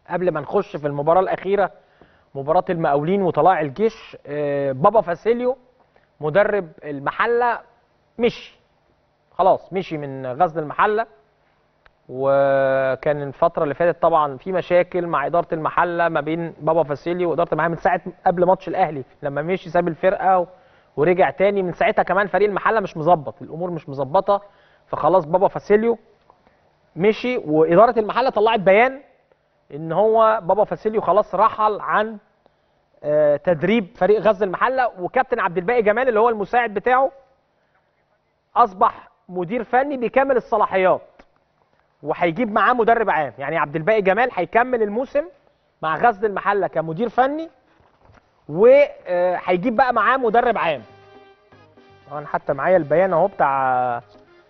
قبل ما نخش في المباراه الاخيره مباراه المقاولين وطلائع الجيش آه، بابا فاسيليو مدرب المحله مشي خلاص مشي من غزل المحله وكان الفتره اللي فاتت طبعا في مشاكل مع اداره المحله ما بين بابا فاسيليو واداره المحله من ساعه قبل ماتش الاهلي لما مشي ساب الفرقه و- ورجع تاني من ساعتها كمان فريق المحله مش مظبط الامور مش مظبطه فخلاص بابا فاسيليو مشي واداره المحله طلعت بيان ان هو بابا فاسيليو خلاص رحل عن آه، تدريب فريق غزل المحله وكابتن عبد الباقي جمال اللي هو المساعد بتاعه اصبح مدير فني بكامل الصلاحيات وهيجيب معاه مدرب عام يعني عبد الباقي جمال هيكمل الموسم مع غزل المحله كمدير فني وهيجيب بقى معاه مدرب عام انا حتى معايا البيان اهو بتاع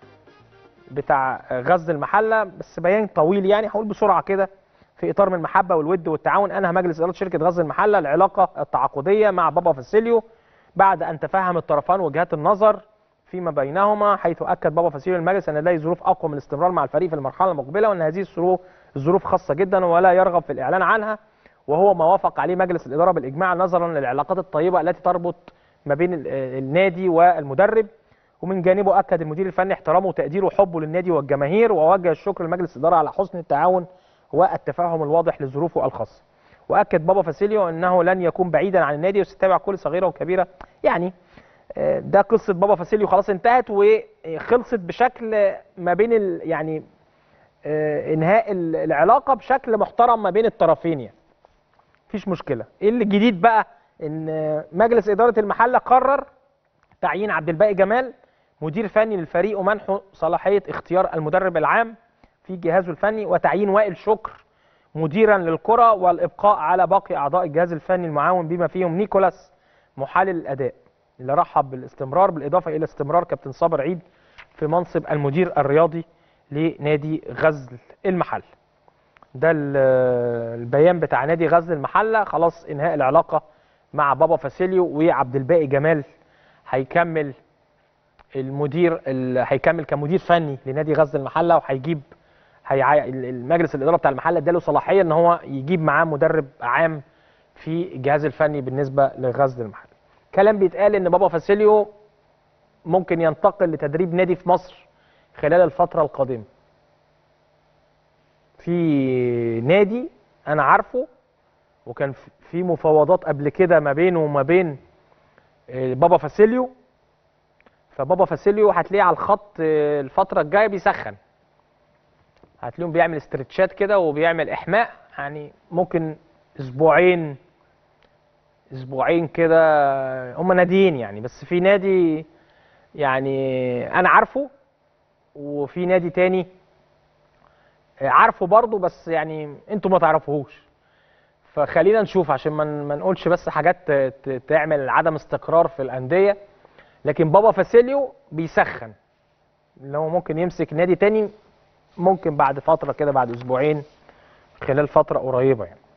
بتاع غزل المحله بس بيان طويل يعني هقول بسرعه كده في اطار من المحبه والود والتعاون انهى مجلس اداره شركه غزل المحله العلاقه التعاقديه مع بابا فاسيليو بعد ان تفهم الطرفان وجهات النظر فيما بينهما حيث اكد بابا فاسيليو للمجلس ان لديه ظروف اقوى من الاستمرار مع الفريق في المرحله المقبله وان هذه الظروف الظروف خاصه جدا ولا يرغب في الاعلان عنها وهو ما وافق عليه مجلس الاداره بالاجماع نظرا للعلاقات الطيبه التي تربط ما بين ال- النادي والمدرب ومن جانبه اكد المدير الفني احترامه وتقديره وحبه للنادي والجماهير ووجه الشكر لمجلس الاداره على حسن التعاون والتفاهم الواضح لظروفه الخاصه واكد بابا فاسيليو انه لن يكون بعيدا عن النادي وسيتابع كل صغيره وكبيره يعني آه، ده قصه بابا فاسيليو خلاص انتهت وخلصت بشكل ما بين ال يعني آه، انهاء ال- العلاقه بشكل محترم ما بين الطرفين يعني مفيش مشكله ايه اللي جديد بقى ان آه، مجلس اداره المحله قرر تعيين عبد الباقي جمال مدير فني للفريق ومنحه صلاحيه اختيار المدرب العام في جهازه الفني وتعيين وائل شكر مديرا للكره والابقاء على باقي اعضاء الجهاز الفني المعاون بما فيهم نيكولاس محلل الاداء اللي رحب بالاستمرار بالاضافه الى استمرار كابتن صابر عيد في منصب المدير الرياضي لنادي غزل المحل ده ال- البيان بتاع نادي غزل المحله خلاص انهاء العلاقه مع بابا فاسيليو وعبد الباقي جمال هيكمل المدير ال- هيكمل كمدير فني لنادي غزل المحله وهيجيب هيع... ال- المجلس الاداره بتاع المحله اداله صلاحيه ان هو يجيب معاه مدرب عام في الجهاز الفني بالنسبه لغزل المحله. كلام بيتقال ان بابا فاسيليو ممكن ينتقل لتدريب نادي في مصر خلال الفتره القادمه. في نادي انا عارفه وكان في- في مفاوضات قبل كده ما بينه وما بين آه، بابا فاسيليو فبابا فاسيليو هتلاقيه على الخط آه، الفتره الجايه بيسخن هتلاقيهم بيعمل استرتشات كده وبيعمل احماء يعني ممكن اسبوعين اسبوعين كده هم ناديين يعني بس في نادي يعني انا عارفه وفي نادي تاني عارفه برضه بس يعني انتوا ما تعرفوهوش فخلينا نشوف عشان ما ما نقولش بس حاجات ت- ت- تعمل عدم استقرار في الانديه لكن بابا فاسيليو بيسخن اللي هو ممكن يمسك نادي تاني ممكن بعد فتره كده بعد اسبوعين خلال فتره قريبه يعني